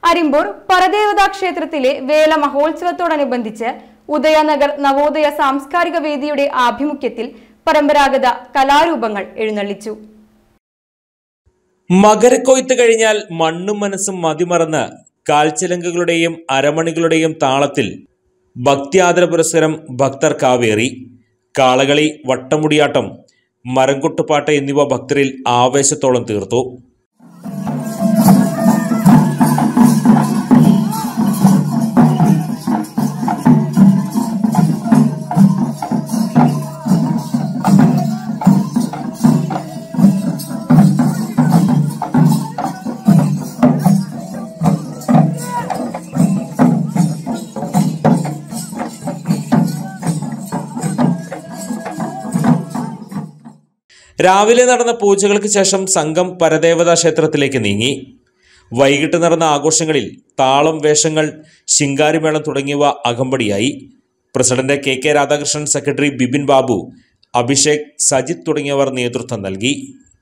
അരിമ്പൂർ പരദേവതാ ക്ഷേത്രത്തിലെ വേല മഹോത്സവത്തോടനുബന്ധിച്ച് ഉദയനഗർ നവോദയ സാംസ്കാരിക വേദിയുടെ ആഭിമുഖ്യത്തിൽ പരമ്പരാഗത കലാരൂപങ്ങൾ എഴുന്നള്ളിച്ചു മകരക്കൊയ്ത്ത് കഴിഞ്ഞാൽ മണ്ണും മനസ്സും മതിമറന്ന് കാൽച്ചിലങ്കുകളുടെയും അരമണികളുടെയും താളത്തിൽ ഭക്തിയാദര പുരസ്സരം ഭക്തർ കാവേറി കാളകളി വട്ടമുടിയാട്ടം മരംകൊട്ടുപാട്ട് എന്നിവ ഭക്തരിൽ ആവേശത്തോളം തീർത്തു രാവിലെ നടന്ന പൂജകൾക്ക് ശേഷം സംഘം പരദേവതാ ക്ഷേത്രത്തിലേക്ക് നീങ്ങി വൈകിട്ട് നടന്ന ആഘോഷങ്ങളിൽ താളം വേഷങ്ങൾ ശിങ്കാരിമേളം തുടങ്ങിയവ അകമ്പടിയായി president K K Radhakrishnan secretary Bipin Babu Abhishek Sajith തുടങ്ങിയവർ നേതൃത്വം നൽകി